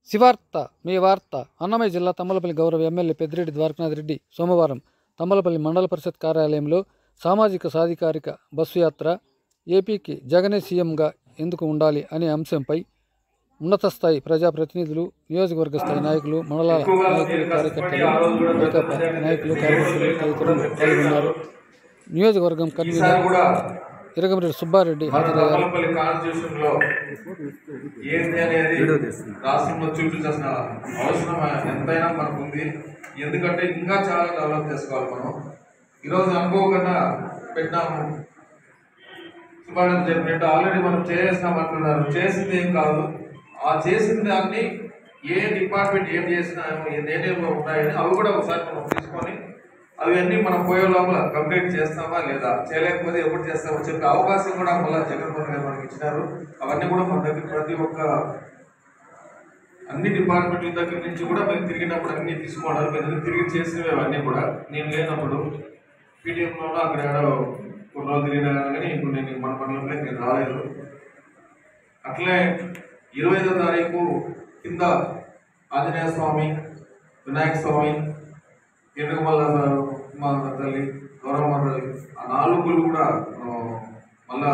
శివార్త మీ వార్త అన్నమయ్య జిల్లా తమ్మలపల్లి గౌరవ ఎమ్మెల్యే పెద్దిరెడ్డి ద్వారకనాథ్ రెడ్డి సోమవారం తమ్మలపల్లి మండల పరిషత్ కార్యాలయంలో సామాజిక సాధికారిక బస్సు యాత్ర ఏపీకి జగనే సీఎంగా ఎందుకు ఉండాలి అనే అంశంపై ఉన్నత స్థాయి ప్రజాప్రతినిధులు నియోజకవర్గ స్థాయి నాయకులు మండలాల నాయకులు కార్యకర్తలు వైకాపా నాయకులు కార్యకర్తలు తదితరులు పాల్గొన్నారు నియోజకవర్గం ఈసారి కన్వీనర్ కూడా ఇరగమిరెడ్డి సుబ్బారెడ్డి మన హాజరయ్యారు తమ్మలపల్లి కాన్స్టిట్యూషన్ లో ఏంటి అనేది రాష్ట్రంలో చూపించాల్సిన అవసరం ఎంతైనా మనకు ఉంది ఎందుకంటే ఇంకా చాలా డెవలప్ చేసుకోవాలి మనం ఈరోజు అనుకోకుండా పెట్టినాము సుబ్బారెడ్డి చెప్పినట్టు ఆల్రెడీ మనం చేసినాం అంటున్నారు చేసింది ఏం కాదు ఆ చేసిన దాన్ని ఏ డిపార్ట్మెంట్ ఏం చేసినామో ఏమేమి ఉన్నాయని అవి కూడా ఒకసారి మనం తీసుకొని అవన్నీ మనం పోయే లోపల కంప్లీట్ చేస్తామా లేదా చేయలేకపోతే ఎప్పుడు చేస్తామో చెప్పే అవకాశం కూడా మళ్ళీ జగన్మోహన్ గారు మనకి ఇచ్చినారు అవన్నీ కూడా మన దగ్గర ప్రతి ఒక్క అన్ని డిపార్ట్మెంట్ల దగ్గర నుంచి కూడా మేము తిరిగినప్పుడు అన్ని తీసుకోవడాలు మేము దగ్గర తిరిగి చేసినవి అవన్నీ కూడా నేను లేనప్పుడు పీడిఎంలో అక్కడ ఏడో కొన్ని రోజులు తిరిగినా కానీ ఇప్పుడు నేను మన పనులపై నేను రాలేదు అట్లే ఇరవై ఐదో తారీఖు కింద ఆంజనేయ స్వామి వినాయక స్వామి ఎన్నుకమల్ల మా తల్లి గౌరవ తల్లి ఆ నాలుగు గుళ్ళు కూడా ఆ, మళ్ళా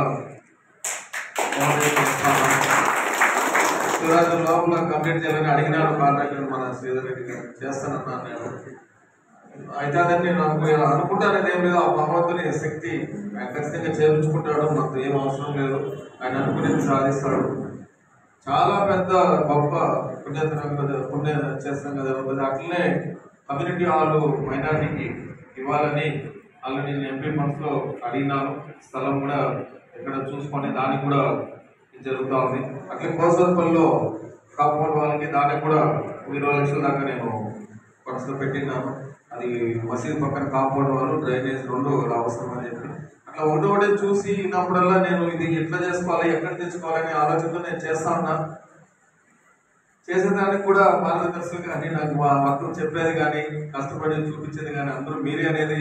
శివరాజు లోపల కంప్లీట్ చేయాలని అడిగినాడు కాంట్రాక్టర్ మన శ్రీధర్ రెడ్డి గారు చేస్తానన్నాను నేను అయితే అదని నేను అనుకు అనుకుంటానని ఏం లేదు ఆ భగవంతుని శక్తి ఆయన ఖచ్చితంగా చేయించుకుంటాడు మాకు ఏం అవసరం లేదు ఆయన అనుకునేది సాధిస్తాడు చాలా పెద్ద గొప్ప పుణ్యతనం కదా పుణ్య చేస్తాం కదా కదా అట్లనే కమ్యూనిటీ హాల్ మైనారిటీకి ఇవ్వాలని వాళ్ళు నేను ఎంపీ మనసులో అడిగినాను స్థలం కూడా ఎక్కడ చూసుకొని దానికి కూడా ఇది జరుగుతూ ఉంది అట్లే కోసపల్లిలో కాంపౌండ్ వాళ్ళకి దానికి కూడా ఇరవై లక్షల దాకా నేను మనసులో పెట్టినాను అది మసీద్ పక్కన కాంపౌండ్ వాళ్ళు డ్రైనేజ్ రెండు అవసరం అని చెప్పి అట్లా ఒకటి ఒకటి చూసినప్పుడల్లా నేను ఇది ఎట్లా చేసుకోవాలి ఎక్కడ తెచ్చుకోవాలనే ఆలోచనతో నేను చేస్తా ఉన్నా చేసేదానికి కూడా మార్గదర్శకులు కానీ నాకు మా మొత్తం చెప్పేది కానీ కష్టపడి చూపించేది కానీ అందరూ మీరే అనేది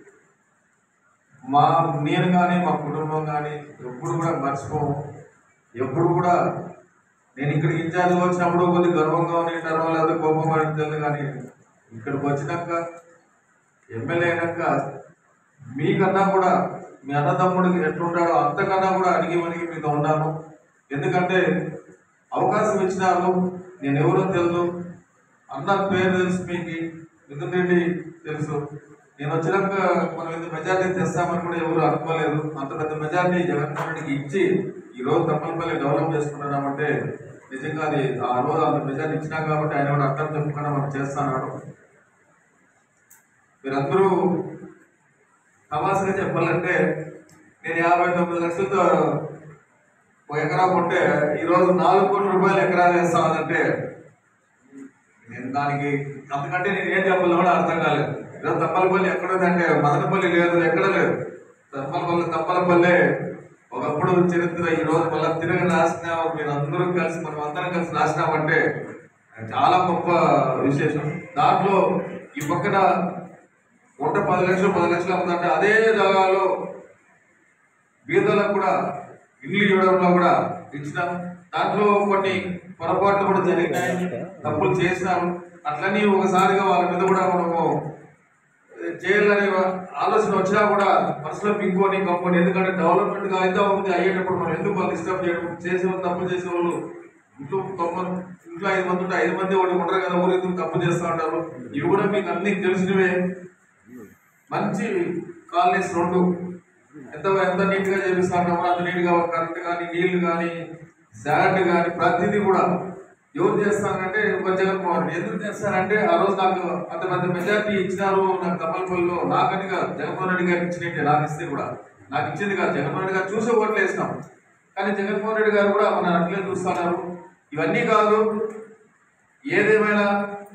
మా నేను కానీ మా కుటుంబం కానీ ఎప్పుడు కూడా మర్చిపోము ఎప్పుడు కూడా నేను ఇక్కడికి ఇన్ఛార్జ్ వచ్చినప్పుడు కొద్ది గర్వంగా ఉండేటారో లేదా కోపం అడిగితే కానీ ఇక్కడికి వచ్చినాక ఎమ్మెల్యే అయినాక మీకన్నా కూడా మీ అన్నదమ్ముడికి ఎట్లుంటాడో అంతకన్నా కూడా అడిగి మడిగి మీతో ఉన్నాను ఎందుకంటే అవకాశం ఇచ్చినారు నేను ఎవరో తెలుసు అన్న పేరు తెలుసు మీకు మిథున్ రెడ్డి తెలుసు నేను వచ్చినాక మనం ఇంత మెజార్టీ తెస్తామని కూడా ఎవరు అనుకోలేదు అంత పెద్ద మెజార్టీ జగన్మోహన్ రెడ్డికి ఇచ్చి ఈ రోజు తప్పనిపల్లి డెవలప్ చేసుకుంటున్నామంటే నిజంగా అది ఆ రోజు అంత మెజార్టీ ఇచ్చినా కాబట్టి ఆయన కూడా అర్థం చెప్పుకున్నా మనం చేస్తున్నాడు మీరందరూ తమాసగా చెప్పాలంటే నేను యాభై తొమ్మిది లక్షలతో ఒక ఎకరా కొంటే ఈరోజు నాలుగు కోట్ల రూపాయలు ఎకరాలు వేస్తామంటే నేను దానికి అంతకంటే నేను ఏం చెప్పాలో కూడా అర్థం కాలేదు ఈరోజు తప్పలపల్లి ఎక్కడుందంటే మదనపల్లి లేదు ఎక్కడ లేదు తప్పలపల్లి తప్పలపల్లి ఒకప్పుడు చరిత్ర ఈ రోజు మళ్ళీ తిరిగి రాసిన మీరు అందరూ కలిసి మనం అందరం కలిసి రాసినామంటే చాలా గొప్ప విశేషం దాంట్లో ఈ పక్కన వంట పది లక్షలు పది లక్షలు అమ్ముతుంటే అదే జాగాలో బీదలకు కూడా ఇల్లు ఇవ్వడంలో కూడా ఇచ్చినాం దాంట్లో కొన్ని పొరపాట్లు కూడా జరిగినాయి తప్పులు చేసినాము అట్లని ఒకసారిగా వాళ్ళ మీద కూడా మనము ఏ, చేయాలనే ఆలోచన వచ్చినా కూడా మనసులో పింకొని కమ్ముకొని ఎందుకంటే డెవలప్మెంట్ గా అయితే ఉంది అయ్యేటప్పుడు మనం ఎందుకు వాళ్ళు డిస్టర్బ్ చేయడం చేసే వాళ్ళు తప్పు చేసే వాళ్ళు ఇంట్లో తొమ్మిది ఇంట్లో ఐదు మంది ఉంటే ఐదు మంది ఒకటి ఉండరు కదా ఊరు ఎందుకు తప్పు చేస్తూ ఉంటారు ఇవి కూడా మీకు అన్ని తెలిసినవే మంచి కాలనీస్ రెండు ఎంత ఎంత నీట్ గా చేపిస్తామో అంత నీట్ గా కరెంట్ కానీ నీళ్లు కానీ శాండ్ కానీ ప్రతిదీ కూడా ఎవరు చేస్తారంటే ఒక జగన్మోహన్ రెడ్డి ఎందుకు చేస్తారంటే ఆ రోజు నాకు అంత పెద్ద మెజార్టీ ఇచ్చినారు నాకు తమ్మలపల్లిలో నాకని కాదు జగన్మోహన్ రెడ్డి గారికి ఇచ్చినట్టే నాకు ఇస్తే కూడా నాకు ఇచ్చింది కాదు జగన్మోహన్ రెడ్డి గారు చూసే ఓట్లు వేసినాం కానీ జగన్మోహన్ రెడ్డి గారు కూడా మన అట్లే చూస్తున్నారు ఇవన్నీ కాదు ఏదేమైనా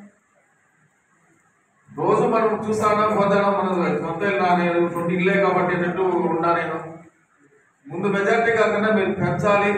రోజు మనం చూస్తానా పోతానా మన సొంత ఇల్లు రానేది సొంత ఇల్లే కాబట్టి అన్నట్టు ఉన్నా నేను ముందు మెజార్టీ కాకుండా మీరు పెంచాలి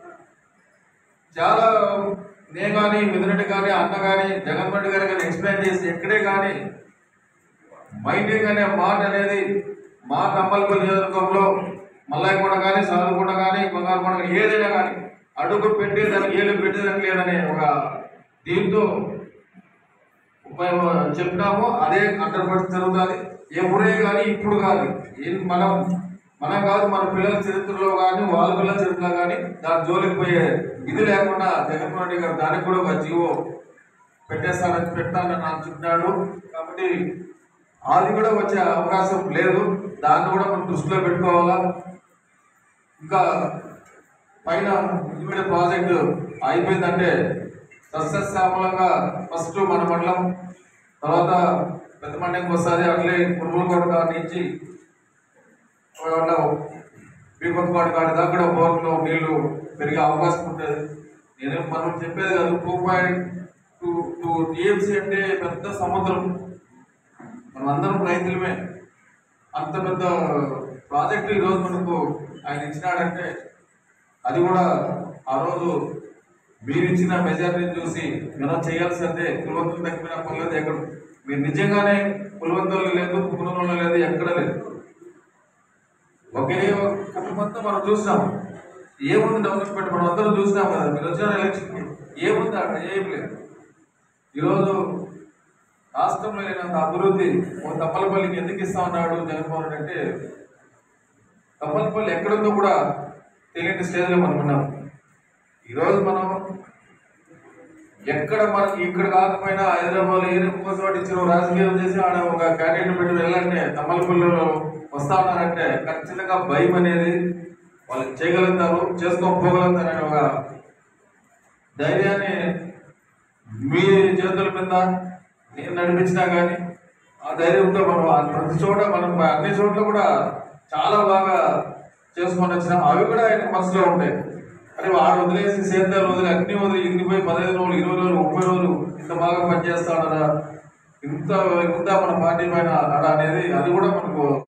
చాలా నేను కానీ మిథునరెడ్డి కానీ అన్న కానీ జగన్మోహన్ రెడ్డి గారు కానీ ఎక్స్ప్లెయిన్ చేసి ఎక్కడే కానీ మైండింగ్ అనే మాట అనేది మా కంపల్పల్లి నియోజకవర్గంలో మల్లాయకొండ కానీ సాధుకొండ కానీ బంగారుకొండ కానీ ఏదైనా కానీ అడుగు పెట్టి దానికి ఏలు పెట్టేదానికి లేదనే ఒక దీంతో ఉపయోగ చెప్పినామో అదే హండ్రెడ్ పర్సెంట్ జరుగుతుంది ఎప్పుడే కానీ ఇప్పుడు కానీ ఏం మనం మనం కాదు మన పిల్లల చరిత్రలో కానీ వాళ్ళ పిల్లల చరిత్రలో కానీ దాని జోలికి పోయే ఇది లేకుండా జగన్మోహన్ రెడ్డి గారు దానికి కూడా ఒక జీవో పెట్టేస్తానని పెట్టాలని నాకు చెప్పినాడు కాబట్టి అది కూడా వచ్చే అవకాశం లేదు దాన్ని కూడా మనం దృష్టిలో పెట్టుకోవాలా ఇంకా పైన ఇమీడియట్ ప్రాజెక్టు అయిపోయిందంటే సస్యశ్యామలంగా ఫస్ట్ మన మండలం తర్వాత పెద్ద మండలంకి వస్తుంది అట్లే కురుమలకోట కాడి నుంచి బీపత్పాడు కాడి దాకా కూడా బోర్లో నీళ్లు పెరిగే అవకాశం ఉంటుంది నేను మనం చెప్పేది కాదు two point two two TMC అంటే పెద్ద సముద్రం మనం అందరం రైతులమే అంత పెద్ద ప్రాజెక్టు ఈరోజు మనకు ఆయన ఇచ్చినాడంటే అది కూడా ఆ రోజు మీరు ఇచ్చిన మెజారిటీని చూసి మనం చేయాల్సిందే కులవంతులు తగ్గిన పర్లేదు ఎక్కడ మీరు నిజంగానే కులవంతులు లేదు కుటుంబంలో లేదు ఎక్కడ లేదు ఒకే ఒక కుటుంబంతో మనం చూసినాం ఏముంది డెవలప్మెంట్ మనం అందరం చూసినాం కదా మీరు వచ్చిన ఎలక్షన్కి ఏముంది అక్కడ ఏం లేదు ఈరోజు రాష్ట్రంలో లేనంత అభివృద్ధి ఓ తప్పలపల్లికి ఎందుకు ఇస్తా ఉన్నాడు జగన్మోహన్ రెడ్డి అంటే తప్పలపల్లి ఎక్కడుందో కూడా తెలియని స్టేజ్లో మనం ఉన్నాం ఈరోజు మనం ఎక్కడ మనకి ఇక్కడ కాకపోయినా హైదరాబాద్ ఏ కోసం ఇచ్చిన రాజకీయం చేసి ఆడ ఒక క్యాండిడేట్ పెట్టి వెళ్ళాలంటే తమ్మలపల్లిలో వస్తా ఉన్నారంటే ఖచ్చితంగా భయం అనేది వాళ్ళు చేయగలుగుతారు చేసుకోకపోగలుగుతారు అనే ఒక ధైర్యాన్ని మీ చేతుల మీద నేను నడిపించినా కానీ ఆ ధైర్యంతో మనం ఆ ప్రతి చోట మనం అన్ని చోట్ల కూడా చాలా బాగా చేసుకొని వచ్చినాం అవి కూడా ఆయన మనసులో ఉంటాయి అరే వాడు వదిలేసి సేద్యాలు వదిలి అన్ని వదిలి ఇన్ని పోయి పదహైదు రోజులు ఇరవై రోజులు ముప్పై రోజులు ఇంత బాగా పనిచేస్తాడరా ఇంత ఇంత మన పార్టీ పైన అలా అనేది అది కూడా మనకు